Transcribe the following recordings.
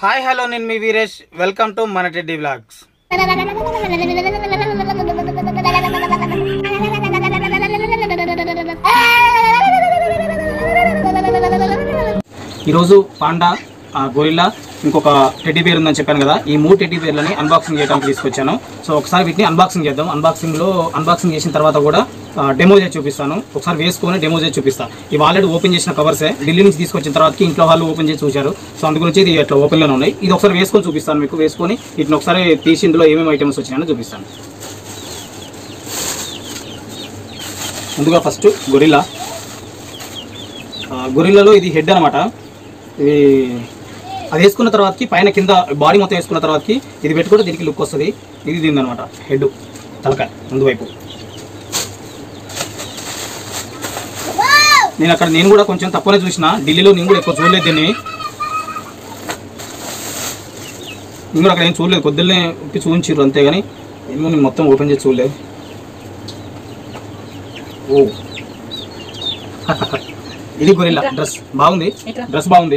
Hi hello నేను మీ Veeresh welcome to మన టెడ్డీ బ్లాగ్స్ ఈరోజు పాండా ఆ, గొరిల్లా ఇంకొక టెడ్డీ బేర్ ఉందని చెప్పాను కదా ఈ మూడు టెడ్డీ బేర్లని అన్బాక్సింగ్ చేయడానికి తీసుకొచ్చాను సో ఒకసారి వీటిని అన్బాక్సింగ్ చేద్దాం అన్బాక్సింగ్లో అన్బాక్సింగ్ చేసిన తర్వాత కూడా డెమో చేసి చూపిస్తాను ఒకసారి వేసుకొని డెమో చేసి చూపిస్తాను ఇవి ఆల్రెడీ ఓపెన్ చేసిన కవర్సే ఢిల్లీ నుంచి తీసుకొచ్చిన తర్వాత ఇంట్లో వాళ్ళు ఓపెన్ చేసి చూశారు సో అందు గురించి ఇది ఇట్లా ఓపెన్లోనే ఉన్నాయి ఇది ఒకసారి వేసుకొని చూపిస్తాను మీకు వేసుకొని వీటిని ఒకసారి తీసి ఇందులో ఏమేమి ఐటమ్స్ వచ్చినాయో చూపిస్తాను ముందుగా ఫస్ట్ గొరిల్లా ఆ, గొరిల్లాలో ఇది హెడ్ అనమాట ఇది అది వేసుకున్న తర్వాతకి పైన కింద బాడీ మొత్తం వేసుకున్న తర్వాతకి ఇది పెట్టుకుంటే దీనికి లుక్ వస్తుంది ఇది దీని అనమాట హెడ్ తలకాయ ముందు వైపు నేను అక్కడ నేను కూడా కొంచెం తక్కువనే చూసిన ఢిల్లీలో నేను కూడా ఎక్కువ చూడలేదు దీన్ని నేను కూడా అక్కడ ఏం చూడలేదు కొద్దినే ఉప్పి చూపించారు అంతేగాని ఏమో నేను మొత్తం ఓపెన్ చేసి చూడలేదు ఓ ఇది గొరిల్లా డ్రెస్ బాగుంది డ్రెస్ బాగుంది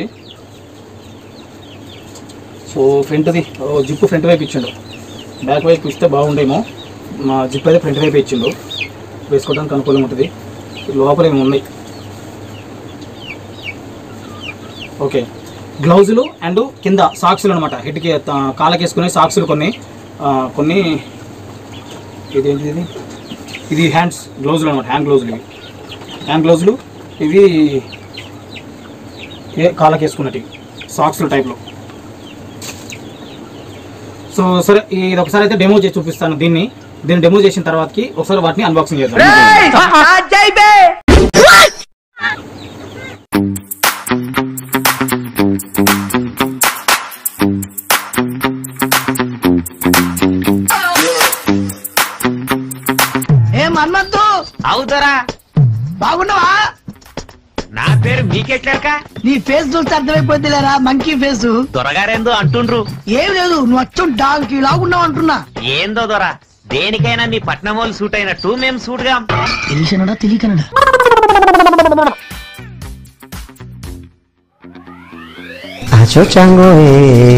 సో ఫ్రంట్ది ఓ జిప్పు ఫ్రంట్ వైపు ఇచ్చిండు బ్యాక్ వైపు ఇస్తే బాగుండేమో మా జిప్ అయితే ఫ్రంట్ వైపు ఇచ్చిండు వేసుకోవడానికి అనుకూలంగా ఉంటుంది లోపల ఏమి ఉన్నాయి ఓకే గ్లౌజులు అండ్ కింద సాక్సులు అనమాట హెడ్కి కాళ్ళకి వేసుకునే సాక్సులు కొన్ని ఆ, కొన్ని ఇది ఏంటిది ఇది ఇది హ్యాండ్స్ గ్లౌజులు అనమాట హ్యాండ్ గ్లౌజులు ఇవి హ్యాండ్ గ్లౌజులు ఇవి ఏ కాళ్ళకి వేసుకున్నట్టు సాక్స్ల టైప్లో సో సరే ఇది ఒకసారి అయితే డెమో చేసి చూపిస్తాను దీన్ని దీన్ని డెమో చేసిన తర్వాతకి ఒకసారి వాటిని అన్బాక్సింగ్ చేద్దాం ఏ మన్మద్దు అవుతారా బాగున్నావా నా పేరు మీకెట్లాక నీ ఫేస్ చూస్తే అర్థమైపోద్ది లేరా మంకీ ఫేస్ దొరగారేందో అంటుండ్రు ఏం లేదు నువ్వు అచ్చం డాల్కి లాగున్నావు అంటున్నా ఏందో దొర దేనికైనా మీ పట్నం వాళ్ళు సూట్ అయినట్టు మేము సూట్గా తెలిసినడా తెలియకనడా Acho chango eh.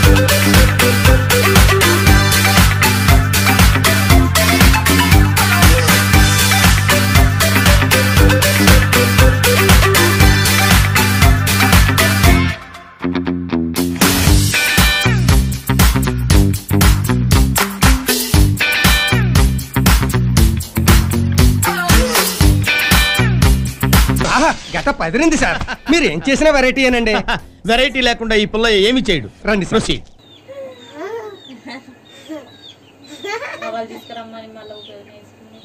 ఆహా గట పదిరింది సార్ మీరు ఏం చేసిన వెరైటీ ఏనండి వెరైటీ లేకుండా ఈ పుల్ల ఏమి చేయడు రండి సార్. ప్రొసీడ్ వాళ్ళు తీసుకురమ్మని మళ్ళీ ఉపయోగం చేసుకున్నాను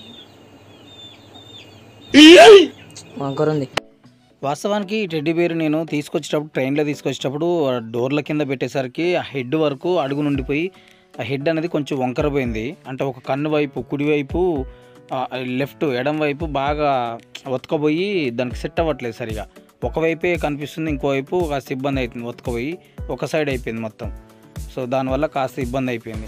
వంకరుంది వాస్తవానికి ఈ టెడ్డీ బేర్ నేను తీసుకొచ్చేటప్పుడు ట్రైన్లో తీసుకొచ్చేటప్పుడు ఆ డోర్ల కింద పెట్టేసరికి ఆ హెడ్ వరకు అడుగు నుండిపోయి ఆ హెడ్ అనేది కొంచెం వంకర పోయింది అంటే ఒక కన్ను వైపు కుడి వైపు లెఫ్ట్ ఎడం వైపు బాగా ఒతకపోయి దానికి సెట్ అవ్వట్లేదు సరిగా ఒకవైపే కనిపిస్తుంది ఇంకోవైపు కాస్త ఇబ్బంది అవుతుంది ఒతకపోయి ఒక సైడ్ అయిపోయింది మొత్తం సో దానివల్ల కాస్త ఇబ్బంది అయిపోయింది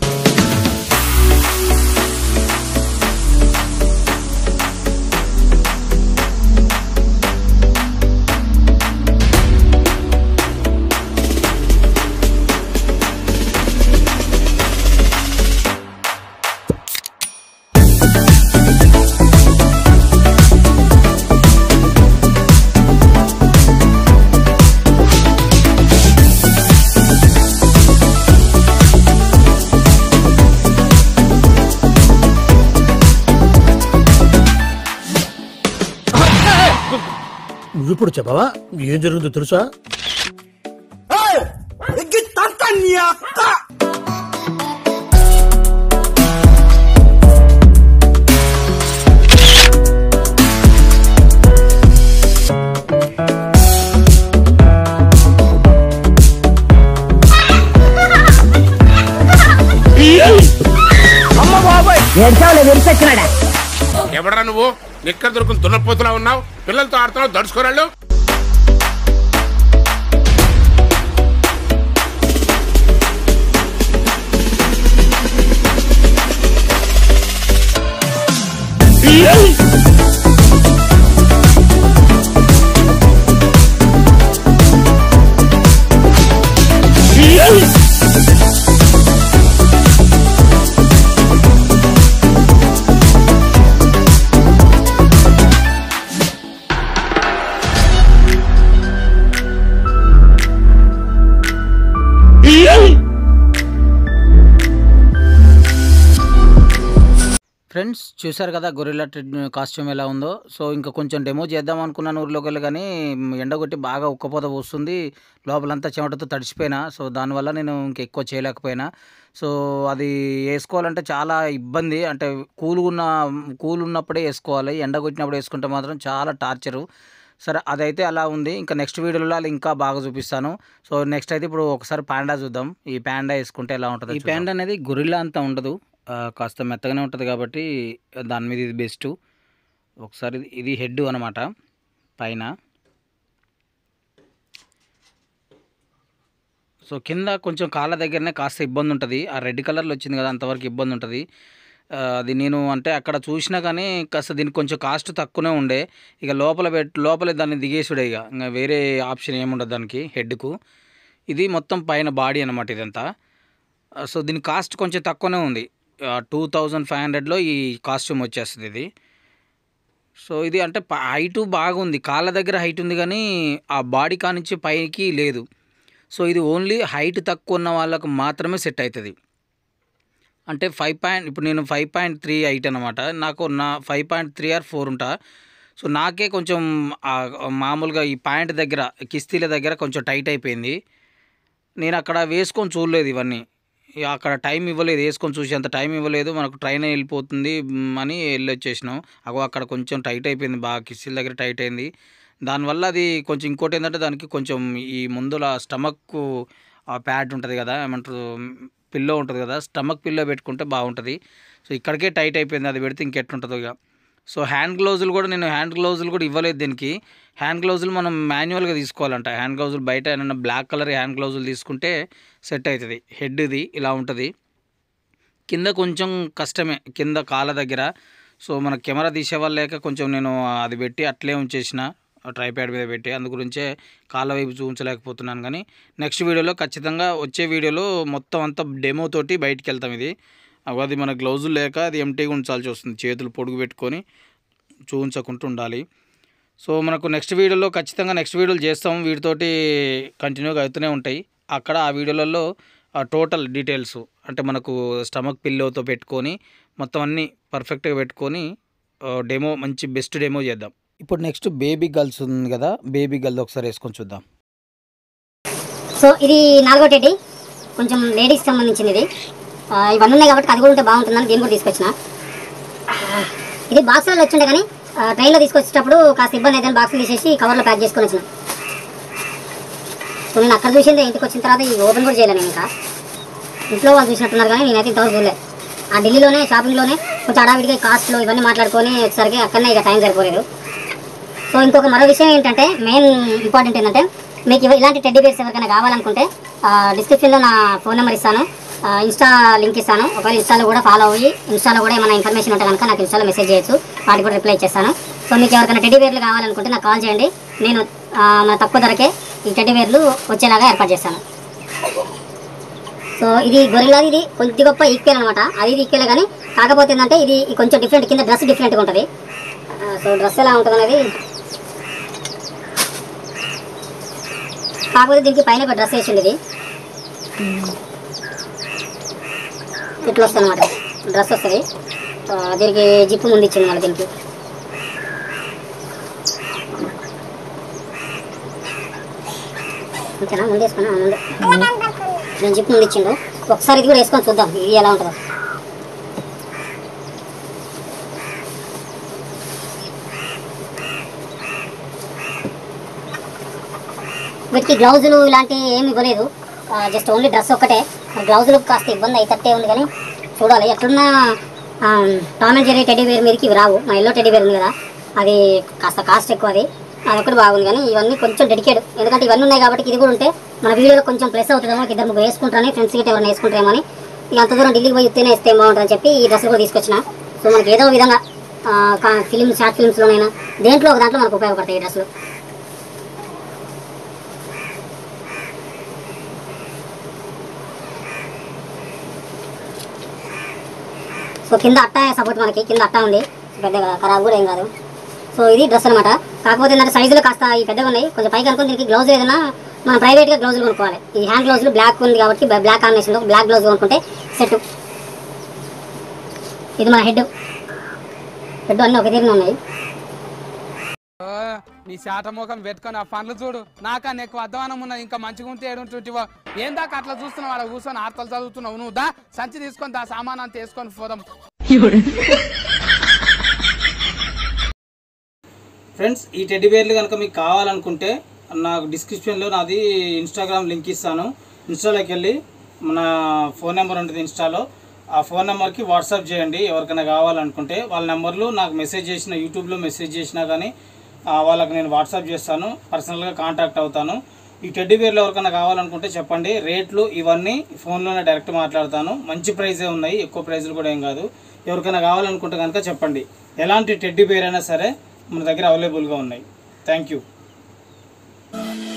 నువ్వు ఇప్పుడు చెప్పవా ఏం జరుగుతుందో తెలుసా ఎవడరా నువ్వు నిక్కర దొరుకుని దున్నపోతులా ఉన్నావు పిల్లలతో ఆడుతున్నావు దడుచుకోరాళ్ళు ఫ్రెండ్స్ చూశారు కదా గొరిల్లా కాస్ట్యూమ్ ఎలా ఉందో సో ఇంకా కొంచెం డెమో చేద్దాం అనుకున్నాను ఊర్లోకి వెళ్ళి కానీ ఎండగొట్టి బాగా ఉక్కపోత పోస్తుంది లోపలంతా చెమటతో తడిచిపోయినా సో దానివల్ల నేను ఇంక ఎక్కువ చేయలేకపోయినా సో అది వేసుకోవాలంటే చాలా ఇబ్బంది అంటే కూల్ ఉన్న కూల్ ఉన్నప్పుడే వేసుకోవాలి ఎండ కొట్టినప్పుడు వేసుకుంటే మాత్రం చాలా టార్చరు సరే అదైతే అలా ఉంది ఇంకా నెక్స్ట్ వీడియోలో అలా ఇంకా బాగా చూపిస్తాను సో నెక్స్ట్ అయితే ఇప్పుడు ఒకసారి పాండా చూద్దాం ఈ పాండా వేసుకుంటే ఎలా ఉంటుంది ఈ పాండా అనేది గొరిల్లా అంతా ఉండదు ఆ, కాస్త మెత్తగానే ఉంటుంది కాబట్టి దాని మీద ఇది బెస్ట్ ఒకసారి ఇది- ఇది హెడ్ అనమాట పైన సో కింద కొంచెం కాళ్ళ దగ్గరనే కాస్త ఇబ్బంది ఉంటుంది ఆ రెడ్ కలర్లో వచ్చింది కదా అంతవరకు ఇబ్బంది ఉంటుంది ఆ, అది నేను అంటే అక్కడ చూసినా కానీ కాస్త దీనికి కొంచెం కాస్ట్ తక్కువనే ఉండే ఇక లోపల పెట్ లోపల దాన్ని దిగేసుడే ఇక ఇంకా వేరే ఆప్షన్ ఏముండదు దానికి హెడ్కు ఇది మొత్తం పైన బాడీ అనమాట ఇదంతా ఆ, సో దీని కాస్ట్ కొంచెం తక్కువనే ఉంది టూ థౌజండ్ ఫైవ్ హండ్రెడ్లో ఈ కాస్ట్యూమ్ వచ్చేస్తుంది ఇది సో ఇది అంటే హైటు బాగుంది కాళ్ళ దగ్గర హైట్ ఉంది కానీ ఆ బాడీ కానించి పైకి లేదు సో ఇది ఓన్లీ హైట్ తక్కువ ఉన్న వాళ్ళకు మాత్రమే సెట్ అవుతుంది అంటే ఫైవ్ పాయింట్ ఇప్పుడు నేను ఫైవ్ పాయింట్ త్రీ హైట్ అనమాట నాకు నా five point three or four ఉంటా సో నాకే కొంచెం ఆ మామూలుగా ఈ పాయింట్ దగ్గర కిస్తీల దగ్గర కొంచెం టైట్ అయిపోయింది నేను అక్కడ వేసుకొని చూడలేదు ఇవన్నీ ఇక అక్కడ టైం ఇవ్వలేదు వేసుకొని చూసేంత టైం ఇవ్వలేదు మనకు ట్రైన్ వెళ్ళిపోతుంది మ్, అని వెళ్ళి వచ్చేసినాం అగో అక్కడ కొంచెం టైట్ అయిపోయింది బాగా కిస్సిల దగ్గర టైట్ అయింది దానివల్ల అది కొంచెం ఇంకోటి ఏంటంటే దానికి కొంచెం ఈ ముందుల స్టమక్ ఆ ప్యాడ్ ఉంటుంది కదా ఏమంటారు పిల్లో ఉంటుంది కదా స్టమక్ పిల్లో పెట్టుకుంటే బాగుంటుంది సో ఇక్కడికే టైట్ అయిపోయింది అది పెడితే ఇంకెట్లుంటుందో ఇక సో హ్యాండ్ గ్లౌజులు కూడా నేను హ్యాండ్ గ్లౌజులు కూడా ఇవ్వలేదు దీనికి హ్యాండ్ గ్లౌజులు మనం మాన్యువల్గా తీసుకోవాలంట హ్యాండ్ గ్లౌజులు బయట ఏమైనా బ్లాక్ కలర్ హ్యాండ్ గ్లౌజులు తీసుకుంటే సెట్ అవుతుంది హెడ్ ఇది ఇలా ఉంటుంది కింద కొంచెం కష్టమే కింద కాళ్ళ దగ్గర సో మన కెమెరా తీసే వాళ్ళు లేక కొంచెం నేను అది పెట్టి అట్లే ఉంచేసిన ట్రైప్యాడ్ మీద పెట్టి అందు గురించే కాళ్ళ వైపు చూపించలేకపోతున్నాను కానీ నెక్స్ట్ వీడియోలో ఖచ్చితంగా వచ్చే వీడియోలో మొత్తం అంతా డెమో తోటి బయటికి వెళ్తాం ఇది అగో అది మన గ్లౌజులు లేక అది ఎంటీగా ఉంచాల్సి వస్తుంది చేతులు పొడుగు పెట్టుకొని చూపించకుండా ఉండాలి సో మనకు నెక్స్ట్ వీడియోలో ఖచ్చితంగా నెక్స్ట్ వీడియోలు చేస్తాం వీటితోటి కంటిన్యూగా అవుతూనే ఉంటాయి అక్కడ ఆ వీడియోలలో ఆ టోటల్ డీటెయిల్స్ అంటే మనకు స్టమక్ పిల్లోతో పెట్టుకొని మొత్తం అన్నీ పర్ఫెక్ట్గా పెట్టుకొని డెమో మంచి బెస్ట్ డెమో చేద్దాం ఇప్పుడు నెక్స్ట్ బేబీ గర్ల్స్ ఉంది కదా బేబీ గర్ల్ ఒకసారి వేసుకొని చూద్దాం సో ఇది నాలుగో టెడ్డి కొంచెం లేడీస్కి సంబంధించింది ఇది ఆ, ఇవన్నీ ఉన్నాయి కాబట్టి అది కూడా ఉంటే బాగుంటుందని దీన్ని కూడా తీసుకొచ్చిన ఆ, ఇది బాక్స్లో వచ్చిండే కానీ ఆ, ట్రైన్లో తీసుకొచ్చేటప్పుడు కాస్త ఇబ్బంది అయితే బాక్స్ తీసేసి కవర్లో ప్యాక్ చేసుకొని వచ్చిన సో నేను అక్కడ చూసింది ఇంటికి వచ్చిన తర్వాత ఇది ఓపెన్ కూడా చేయలేను నేను ఇంకా ఇంట్లో వాళ్ళు చూసినట్టున్నారు కానీ నేనైతే ఇంతవరకు చూడలేదు ఆ ఢిల్లీలోనే షాపింగ్లోనే కొంచెం అడావిడిగా కాస్ట్లో ఇవన్నీ మాట్లాడుకొని వచ్చేసరికి అక్కడనే ఇక టైం సరిపోలేదు సో ఇంకొక మరో విషయం ఏంటంటే మెయిన్ ఇంపార్టెంట్ ఏంటంటే మీకు ఇవ- ఇలాంటి టెడ్డీ బేర్స్ ఎవరికైనా కావాలనుకుంటే డిస్క్రిప్షన్లో నా ఫోన్ నెంబర్ ఇస్తాను ఆ, ఇన్స్టా లింక్ ఇస్తాను ఒకవేళ ఇన్స్టాలో కూడా ఫాలో అయ్యి ఇన్స్టాలో కూడా ఏమైనా ఇన్ఫర్మేషన్ ఉంటే కనుక నాకు ఇన్స్టాలో మెసేజ్ చేయొచ్చు వాటికి కూడా రిప్లై చేస్తాను సో మీకు ఎవరికైనా టెడ్డీ బేర్లు కావాలనుకుంటే నాకు కాల్ చేయండి నేను ఆ, నా తక్కువ ధరకే ఈ టెడ్డీ బేర్లు వచ్చేలాగా ఏర్పాటు చేస్తాను సో ఇది గొరిల్లాది ఇది కొద్ది గొప్ప ఈక్వల్ అనమాట అది ఇది ఈక్వల్ కానీ కాకపోతే ఏంటంటే ఇది కొంచెం డిఫరెంట్ కింద డ్రెస్ డిఫరెంట్గా ఉంటుంది ఆ, సో డ్రెస్ ఎలా ఉంటుంది అనేది కాకపోతే దీనికి పైన ఒక డ్రెస్ వేసింది ఇది ఇట్లా వస్తుంది అనమాట డ్రెస్ వస్తుంది ఆ, దీనికి జిప్పు ముందు ఇచ్చింది మళ్ళీ దీనికి అంతేనా ముందు వేసుకున్నా ముందు నేను జిప్ ముందు ఇచ్చిండు ఒకసారి ఇది కూడా వేసుకొని చూద్దాం ఇది ఎలా ఉంటుందో వీటికి గ్లౌజులు ఇలాంటివి ఏమి ఇవ్వలేదు జస్ట్ ఓన్లీ డ్రెస్ ఒక్కటే గ్లౌజులు కాస్త ఇబ్బంది అయితట్టే ఉంది కానీ చూడాలి ఎట్లున్నా Tom and Jerry teddy wear మీదకి ఇవి రావు మా ఎల్లో టెడ్డీ వేర్ ఉంది కదా అది కాస్త కాస్ట్ ఎక్కువ అది అది ఒకటి బాగుంది కానీ ఇవన్నీ కొంచెం డెడికేట్ ఎందుకంటే ఇవన్నీ ఉన్నాయి కాబట్టి ఇది కూడా ఉంటే మన వీడియోలో కొంచెం ప్లస్ అవుతుందేమో ఒక ఇద్దరు ముగ్గురు వేసుకుంటారని ఫ్రెండ్స్ గిట్ట ఎవరైనా వేసుకుంటారేమో అని ఇక అంత దూరం ఢిల్లీకి పోయి ఇస్తేనే ఇస్తే బాగుంటుందని చెప్పి ఈ డ్రెస్ కూడా తీసుకొచ్చిన సో మనకి ఏదో విధంగా ఫిలిం షార్ట్ ఫిల్మ్స్లోనైనా దేంట్లో ఒక దాంట్లో మనకు ఉపయోగపడతాయి ఈ డ్రెస్సులు సో కింద అట్ట సపోర్ట్ మనకి కింద అట్ట ఉంది పెద్దగా ఖరాబ్ కూడా ఏం కాదు సో ఇది డ్రెస్ అనమాట కాకపోతే ఏంటంటే సైజులు కాస్త ఈ పెద్దగా ఉన్నాయి కొంచెం పైకి అనుకుని దీనికి గ్లౌజ్ ఏదైనా మనం ప్రైవేట్గా గ్లౌజులు కొనుక్కోవాలి ఈ హ్యాండ్ గ్లౌజులు బ్లాక్ ఉంది కాబట్టి బ్లాక్ కాంబినేషన్లో బ్లాక్ గ్లౌజ్ కొనుక్కుంటే సెట్ ఇది మన హెడ్ హెడ్ అన్నీ ఒక తీరున ఉన్నాయి నీ శాట ముఖం పెట్టుకొని ఆ పండ్లు చూడు నాకన్నా ఎక్కువ అధ్వానం ఉన్నది ఇంకా మంచిగా ఉంటే ఏడుంటుంటివో ఏం దాకా అట్లా చూస్తున్నావు అలా కూర్చొని ఆర్తలు చదువుతున్నావు నువ్వు దా సంచి తీసుకొని దా సామాన్ అంతా వేసుకొని పోదాం ఫ్రెండ్స్ ఈ టెడ్డీ బేర్లు కనుక మీకు కావాలనుకుంటే నాకు డిస్క్రిప్షన్లో నాది ఇన్స్టాగ్రామ్ లింక్ ఇస్తాను ఇన్స్టాలోకి వెళ్ళి మన ఫోన్ నెంబర్ ఉంటుంది ఇన్స్టాలో ఆ ఫోన్ నెంబర్కి వాట్సాప్ చేయండి ఎవరికైనా కావాలనుకుంటే వాళ్ళ నెంబర్లు నాకు మెసేజ్ చేసిన యూట్యూబ్లో మెసేజ్ చేసినా కానీ ఆ, వాళ్ళకి నేను వాట్సాప్ చేస్తాను పర్సనల్గా కాంటాక్ట్ అవుతాను ఈ టెడ్డీ బేర్లు ఎవరికైనా కావాలనుకుంటే చెప్పండి రేట్లు ఇవన్నీ ఫోన్లోనే డైరెక్ట్ మాట్లాడతాను మంచి ప్రైజే ఉన్నాయి ఎక్కువ ప్రైజులు కూడా ఏం కాదు ఎవరికైనా కావాలనుకుంటే కనుక చెప్పండి ఎలాంటి టెడ్డీ బేర్ అయినా సరే మన దగ్గర అవైలబుల్గా ఉన్నాయి థ్యాంక్ యూ